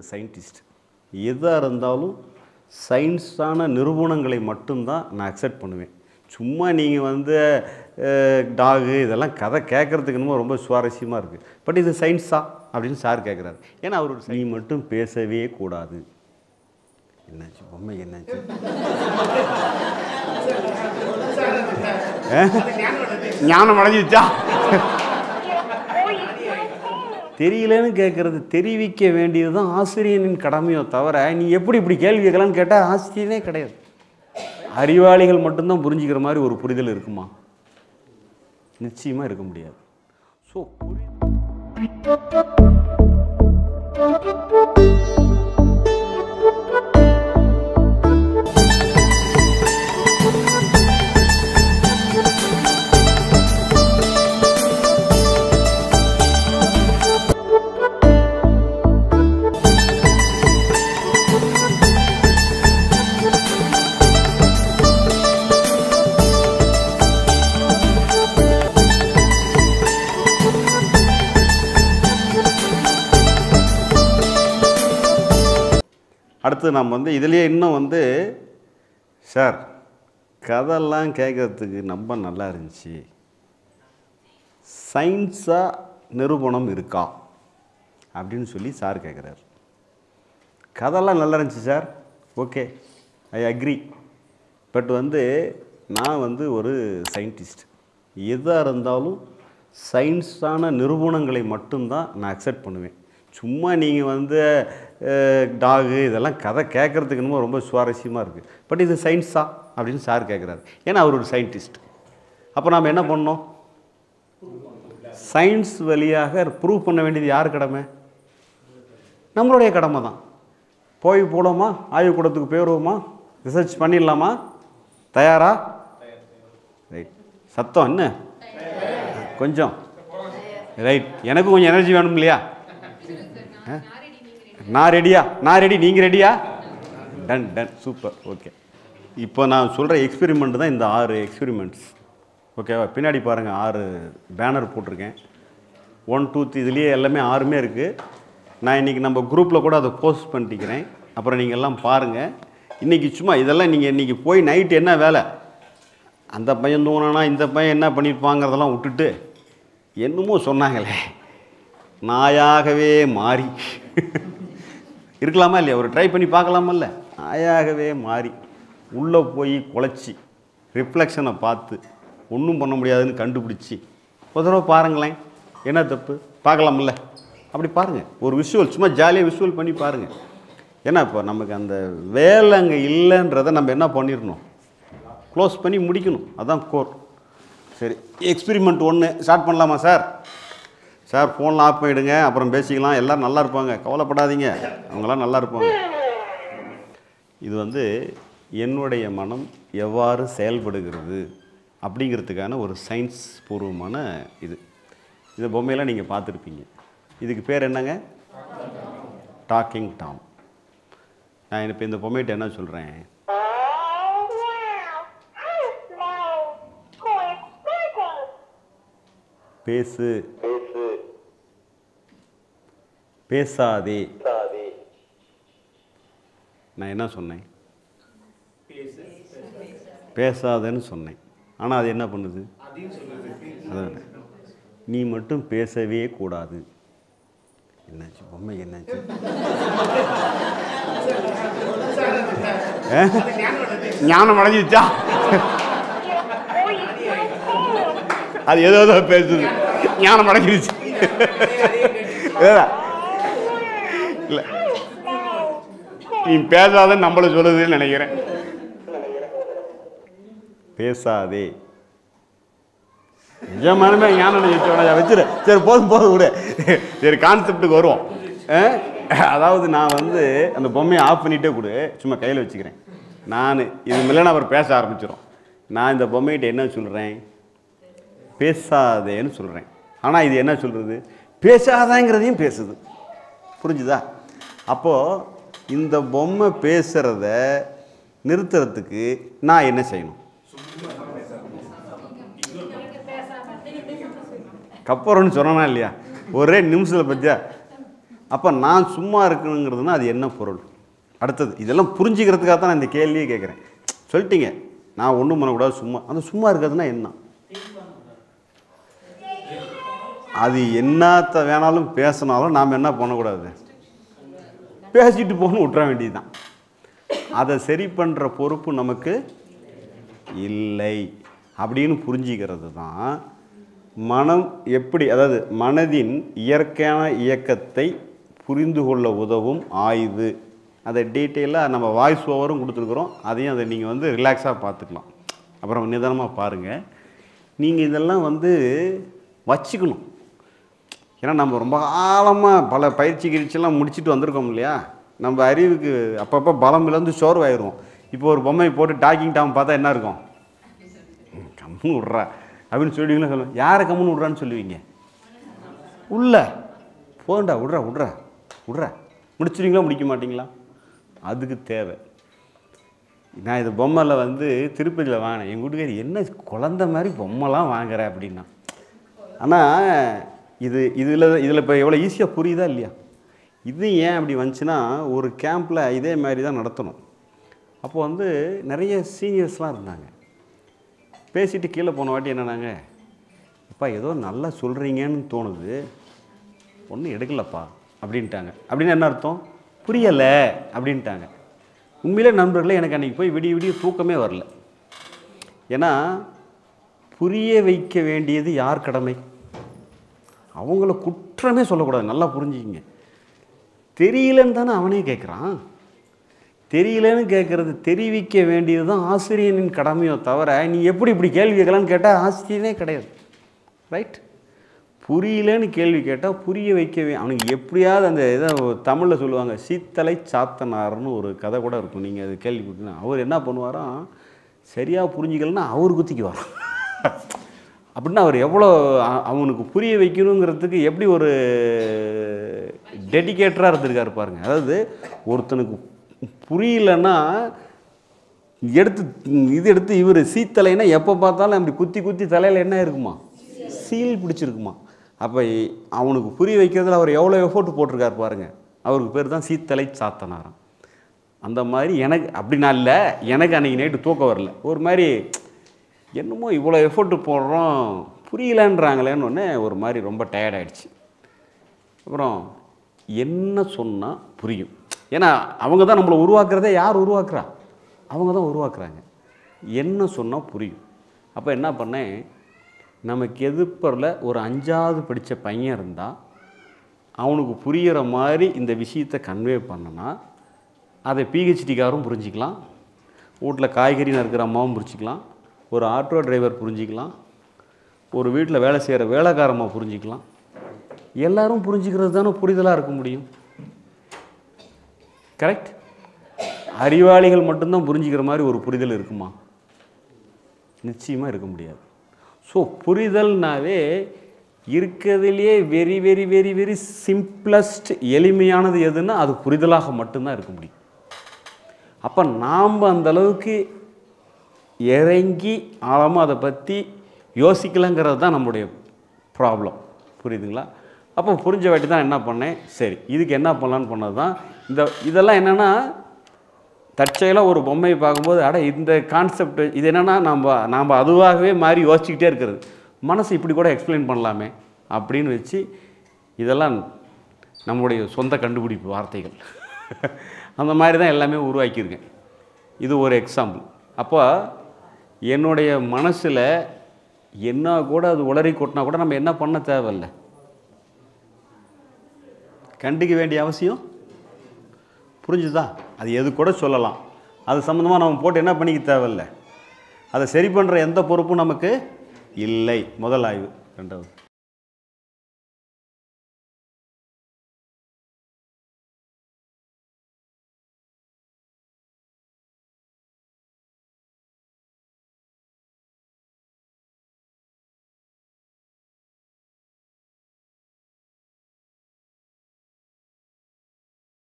Scientist எதாக இருந்தாலும் சயின்ஸான நிரூபணங்களை மட்டும்தான் நான் அக்செப்ட் பண்ணுவேன் சும்மா நீங்கள் வந்து டாகு இதெல்லாம் கதை கேட்குறதுக்கு என்னமோ ரொம்ப சுவாரஸ்யமாக இருக்குது பட் இது சயின்ஸா அப்படின்னு சார் கேட்குறாரு ஏன்னா அவர் ஒரு நீ மட்டும் பேசவே கூடாது என்னாச்சு பொம்மை என்னாச்சு ஆ? ஞானம் அடைஞ்சிச்சா தெரியலன்னு கேட்குறது தெரிவிக்க வேண்டியது தான் ஆசிரியனின் கடமையோ தவிர நீ எப்படி இப்படி கேள்வி கேட்கலான்னு கேட்டால் ஆசிரியனே கிடையாது அறிவாளிகள் மட்டும்தான் புரிஞ்சுக்கிற மாதிரி ஒரு புரிதல் இருக்குமா நிச்சயமாக இருக்க முடியாது ஸோ அடுத்து நம்ம வந்து இதுலேயே இன்னும் வந்து சார் கதையெல்லாம் கேட்குறதுக்கு ரொம்ப நல்லா இருந்துச்சு சயின்ஸாக நிரூபணம் இருக்கா அப்படின்னு சொல்லி சார் கேட்குறாரு கதையெல்லாம் நல்லா இருந்துச்சு sir okay I agree but வந்து நான் வந்து ஒரு சயின்டிஸ்ட் எதாக இருந்தாலும் சயின்ஸான நிரூபணங்களை மட்டும்தான் நான் அக்செப்ட் பண்ணுவேன் சும்மா நீங்கள் வந்து டாகு இதெல்லாம் கதை கேட்குறதுக்கு என்னமோ ரொம்ப சுவாரஸ்யமாக இருக்குது பட் இது சயின்ஸா அப்படின்னு சார் கேட்குறாரு ஏன்னா அவர் ஒரு சயின்டிஸ்ட் அப்போ நாம் என்ன பண்ணோம் சயின்ஸ் வழியாக ப்ரூவ் பண்ண வேண்டியது யார் கடமை நம்மளுடைய கடமை தான் போய் போடுவோமா ஆய்வுக்கூடத்துக்கு போயிடுவோமா ரிசர்ச் பண்ணிடலாமா தயாரா ரைட் சத்தம் என்ன கொஞ்சம் ரைட் எனக்கும் கொஞ்சம் எனர்ஜி வேணும் இல்லையா ஆ? நான் ரெடியா நான் ரெடி நீங்கள் ரெடியா டன் டன் சூப்பர் ஓகே இப்போ நான் சொல்கிற எக்ஸ்பெரிமெண்ட் தான் இந்த ஆறு எக்ஸ்பெரிமெண்ட்ஸ் ஓகேவா பின்னாடி பாருங்கள் ஆறு பேனர் போட்டிருக்கேன் ஒன் டூ த்ரீ இதுலேயே எல்லாமே ஆறுமே இருக்குது நான் இன்றைக்கி நம்ம குரூப்பில் கூட அதை போஸ்ட் பண்ணிக்கிறேன் அப்புறம் நீங்கள் எல்லாம் பாருங்கள் இன்றைக்கி சும்மா இதெல்லாம் நீங்கள் இன்றைக்கி போய் நைட்டு என்ன வேலை அந்த பையன் தூங்கினா இந்த பையன் என்ன பண்ணியிருப்பாங்கிறதெல்லாம் விட்டுட்டு என்னமோ சொன்னாங்களே நாயாகவே மாறி இருக்கலாமா இல்லையா ஒரு ட்ரை பண்ணி பார்க்கலாமல்ல நாயாகவே மாறி உள்ளே போய் குலைச்சி ரிஃப்ளெக்ஷனை பார்த்து ஒன்றும் பண்ண முடியாதுன்னு கண்டுபிடிச்சி ஒரு தடவை பாருங்களேன் என்ன தப்பு பார்க்கலாம்ல அப்படி பாருங்கள் ஒரு விஷுவல் சும்மா ஜாலியாக விஷுவல் பண்ணி பாருங்கள் ஏன்னா இப்போ நமக்கு அந்த வேலை அங்கே இல்லைன்றதை நம்ம என்ன பண்ணிடணும் க்ளோஸ் பண்ணி முடிக்கணும் அதான் கோர் சரி எக்ஸ்பிரிமெண்ட் ஒன்று ஸ்டார்ட் பண்ணலாமா சார் சார் ஃபோன்லாம் ஆஃப் பண்ணிவிடுங்க அப்புறம் பேசிக்கலாம் எல்லோரும் நல்லா இருப்பாங்க கவலைப்படாதீங்க அவங்களாம் நல்லா இருப்பாங்க இது வந்து என்னுடைய மனம் எவ்வாறு செயல்படுகிறது அப்படிங்கிறதுக்கான ஒரு சயின்ஸ் பூர்வமான இது இந்த பொம்மையெல்லாம் நீங்கள் பார்த்துருப்பீங்க இதுக்கு பேர் என்னங்க டாக்கிங் டாம் நான் இப்போ இந்த பொம்மைகிட்ட என்ன சொல்கிறேன் பேசு பேசாதே நான் என்ன சொன்னேன் பேசாதேன்னு சொன்னேன் ஆனால் அது என்ன பண்ணுது அதான் நீ மட்டும் பேசவே கூடாது என்னாச்சு பொம்மை என்னாச்சு ஆ? ஞானம் அடைஞ்சிச்சா அது ஏதோ ஏதோ பேசுது ஞானம் அடைஞ்சிருச்சு ஏதா இல்லை நீ பேசாதன்னு நம்மள சொல்லுதுன்னு நினைக்கிறேன் பேசாதே நிஜமானமே ஞானம் வச்சோட வச்சிரு சரி போதும் போதும் விடு சரி கான்செப்டுக்கு வருவோம் அஹ், அதாவது நான் வந்து அந்த பொம்மையை ஆஃப் பண்ணிகிட்டே கொடு சும்மா கையில் வச்சுக்கிறேன் நான் இது இல்லைன்னா அவர் பேச ஆரம்பிச்சிடும் நான் இந்த பொம்மைகிட்ட என்ன சொல்கிறேன் பேசாதேன்னு சொல்கிறேன் ஆனால் இது என்ன சொல்கிறது பேசாதாங்கிறதையும் பேசுது புரிஞ்சுதா அப்போது இந்த பொம்மை பேசுகிறத நிறுத்துறதுக்கு நான் என்ன செய்யணும் கப்புறம்னு சொன்னா இல்லையா ஒரே நிமிஷத்தில் பத்தியா அப்போ நான் சும்மா இருக்கணுங்கிறதுனா அது என்ன பொருள் அடுத்தது இதெல்லாம் புரிஞ்சுக்கிறதுக்காக தான் நான் இந்த கேள்வியே கேட்குறேன் சொல்லிட்டீங்க நான் ஒன்றும் பண்ணக்கூடாது சும்மா அந்த சும்மா இருக்கிறதுனா என்ன அது என்னத்த வேணாலும் பேசினாலும் நாம் என்ன பண்ணக்கூடாது பேசிட்டு போகணும் விட்டுற வேண்டியதுதான் அதை சரி பண்ணுற பொறுப்பு நமக்கு இல்லை அப்படின்னு புரிஞ்சிக்கிறது தான் மனம் எப்படி அதாவது மனதின் இயற்கையான இயக்கத்தை புரிந்து கொள்ள உதவும் ஆய்வு அதை டீட்டெயிலாக நம்ம வாய்ஸ் ஓவரும் கொடுத்துருக்குறோம் அதையும் அதை நீங்கள் வந்து ரிலாக்ஸாக பார்த்துக்கலாம் அப்புறம் நிதானமாக பாருங்கள் நீங்கள் இதெல்லாம் வந்து வச்சுக்கணும் ஏன்னா நம்ம ரொம்ப ஆழமாக பல பயிற்சி கிரிச்செல்லாம் முடிச்சுட்டு வந்திருக்கோம் இல்லையா நம்ம அறிவுக்கு அப்பப்போ பலம் இழந்து சோர்வாயிருவோம் இப்போ ஒரு பொம்மை போட்டு டாக்கிங் டாம் பார்த்தா என்ன இருக்கும் ம், கம்முன்னு விட்றா அப்படின்னு சொல்லுவீங்களா சொல்லுவேன் யாரை கம்முன்னு விட்றான்னு சொல்லுவீங்க உள்ள போண்டா விட்றா விட்றா விட்றா முடிச்சிடுவீங்களா முடிக்க மாட்டீங்களா அதுக்கு தேவை நான் இது பொம்மையில் வந்து திருப்பதியில் வாங்கினேன் எங்கள் வீட்டுக்காரி என்ன குழந்த மாதிரி பொம்மைலாம் வாங்குற அப்படின்னா ஆனால் இது இதில் இதில் இப்போ எவ்வளோ ஈஸியாக புரியுதா இல்லையா இது ஏன் அப்படி வந்துச்சுன்னா ஒரு கேம்பில் இதே மாதிரி தான் நடத்தணும் அப்போ வந்து நிறைய சீனியர்ஸ்லாம் இருந்தாங்க பேசிட்டு கீழே போன வாட்டி என்னன்னாங்க அப்பா ஏதோ நல்லா சொல்கிறீங்கன்னு தோணுது ஒன்றும் எடுக்கலப்பா அப்படின்ட்டாங்க அப்படின்னு என்ன அர்த்தம் புரியலை அப்படின்ட்டாங்க உண்மையிலே நண்பர்களே எனக்கு அன்றைக்கி போய் விடிய விடிய தூக்கமே வரல ஏன்னா புரிய வைக்க வேண்டியது யார் கடமை அவங்கள குற்றமே சொல்லக்கூடாது நல்லா புரிஞ்சுக்கிங்க தெரியலன்னு தானே அவனே கேட்குறான் தெரியலன்னு கேட்குறது தெரிவிக்க வேண்டியது தான் ஆசிரியனின் கடமையோ தவிர நீ எப்படி இப்படி கேள்வி கேட்கலான்னு கேட்டால் ஆசிரியனே கிடையாது ரைட் புரியலன்னு கேள்வி கேட்டால் புரிய வைக்கவே அவனுக்கு எப்படியாவது அந்த இதை தமிழில் சொல்லுவாங்க சீத்தலை சாத்தனார்னு ஒரு கதை கூட இருக்கும் நீங்கள் அது கேள்விப்பட்டீங்கன்னா அவர் என்ன பண்ணுவாராம் சரியாக புரிஞ்சிக்கலன்னா அவர் குத்திக்குவார் அப்படின்னா அவர் எவ்வளோ அ- அவனுக்கு புரிய வைக்கணுங்கிறதுக்கு எப்படி ஒரு டெடிகேட்டராக இருந்திருக்காரு பாருங்க அதாவது ஒருத்தனுக்கு புரியலன்னா எடுத்து இது எடுத்து இவர் சீத்தலைன்னா எப்போ பார்த்தாலும் அப்படி குத்தி குத்தி தலையில் என்ன இருக்குமா சீல் பிடிச்சிருக்குமா அப்போ அவனுக்கு புரிய வைக்கிறதுல அவர் எவ்வளோ எஃபோர்ட் போட்டிருக்காரு பாருங்க அவருக்கு பேர் தான் சீத்தலை சாத்தனாராம் அந்த மாதிரி எனக்கு அப்படி நான் இல்லை எனக்கு அன்றைக்கி நைட்டு தூக்கம் வரல ஒரு மாதிரி என்னமோ இவ்வளோ எஃபோர்ட் போடுறோம் புரியலன்றாங்களேன்னு ஒன்று ஒரு மாதிரி ரொம்ப tired ஆயிடுச்சு அப்புறம் என்ன சொன்னால் புரியும் ஏன்னா அவங்க தான் நம்மளை உருவாக்குறதே யார் உருவாக்குறா அவங்க தான் உருவாக்குறாங்க என்ன சொன்னால் புரியும் அப்போ என்ன பண்ணேன் நமக்கு எதிர்ப்பரில் ஒரு அஞ்சாவது படித்த பையன் இருந்தால் அவனுக்கு புரிகிற மாதிரி இந்த விஷயத்தை கன்வே பண்ணனா அதை பிஹெச்டிக்காரும் புரிஞ்சிக்கலாம் வீட்டில் காய்கறி நறுக்கிற அம்மாவும் புரிஞ்சிக்கலாம் ஒரு ஆட்டோ டிரைவர் புரிஞ்சிக்கலாம் ஒரு வீட்டில் வேலை செய்கிற வேலைக்காரம்மா புரிஞ்சிக்கலாம் எல்லாரும் புரிஞ்சுக்கிறது தானே புரிதலாக இருக்க முடியும் கரெக்ட் அறிவாளிகள் மட்டும்தான் புரிஞ்சுக்கிற மாதிரி ஒரு புரிதல் இருக்குமா நிச்சயமாக இருக்க முடியாது ஸோ புரிதல்னாவே இருக்கிறதுலையே very very very very simplest எளிமையானது எதுன்னா அது புரிதலாக மட்டும்தான் இருக்க முடியும் அப்போ நாம் அந்த அளவுக்கு இறங்கி ஆழமாக அதை பற்றி யோசிக்கலைங்கிறது தான் நம்முடைய ப்ராப்ளம் புரியுதுங்களா அப்போ புரிஞ்ச வாட்டி தான் என்ன பண்ணேன் சரி இதுக்கு என்ன பண்ணலான்னு பண்ணது தான் இந்த இதெல்லாம் என்னென்னா தற்செயலாக ஒரு பொம்மையை பார்க்கும்போது அட இந்த கான்செப்ட் இது என்னென்னா நம்ம நாம் அதுவாகவே மாறி யோசிச்சுக்கிட்டே இருக்கிறது மனசு இப்படி கூட எக்ஸ்பிளைன் பண்ணலாமே அப்படின்னு வச்சு இதெல்லாம் நம்முடைய சொந்த கண்டுபிடிப்பு வார்த்தைகள் அந்த மாதிரி தான் எல்லாமே உருவாக்கியிருக்கேன் இது ஒரு எக்ஸாம்பிள் அப்போ என்னுடைய மனசில் என்ன கூட அது உளறி கொட்டினா கூட நம்ம என்ன பண்ண தேவையில்ல கண்டுக்க வேண்டிய அவசியம் புரிஞ்சுதா அது எது கூட சொல்லலாம் அது சம்மந்தமாக நம்ம போட்டு என்ன பண்ணிக்க தேவையில்ல அதை சரி பண்ணுற எந்த பொறுப்பும் நமக்கு இல்லை முதல் ஆய்வு ரெண்டாவது